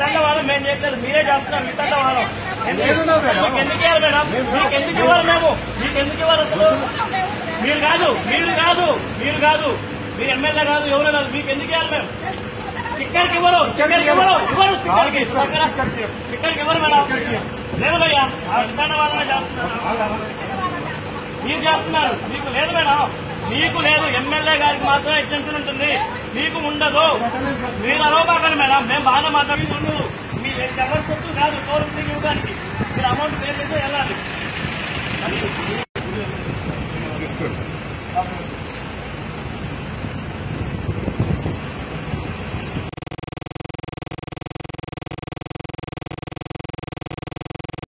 వితండవాదం మేము చేయట్లేదు మీరే చేస్తున్నారు వితండవాదం ఎందుకు లేదునా మేడం? మీకు ఎందుకు ఇవ్వాలి మేడం మీకు ఎందుకు ఇవ్వాలి మేము మీకు ఎందుకు ఇవ్వాలి అసలు మీరు కాదు మీరు కాదు మీరు కాదు మీరు ఎమ్మెల్యే కాదు ఎవరు కాదు మీకు ఎందుకు ఇవ్వాలి మేము స్టిక్కర్కి ఇవ్వరు స్టిక్కర్కి ఇవ్వరు ఇవ్వరు స్టిక్కర్కి ఇస్తారు, పక్కన. స్టిక్కర్కి. స్టిక్కర్కి ఇవ్వరు మేడం స్టిక్కర్కి. లేదు భయ్యా ఆ వితండవాదమే చేస్తున్నారు మీరు చేస్తున్నారు మీకు లేదు మేడం మీకు లేదు ఎమ్మెల్యే గారికి మాత్రమే ఎగ్జెంప్షన్ ఉంటుంది మీకు ఉండదు మీరు అరవబాకండి మేడం మేము బాగా మాట్లాడి ఉండదు మీ ఎవరి సొత్తు కాదు టోల్ ఇవ్వడానికి మీరు అమౌంట్ పే చేసి వెళ్ళాలి తీసుకోండి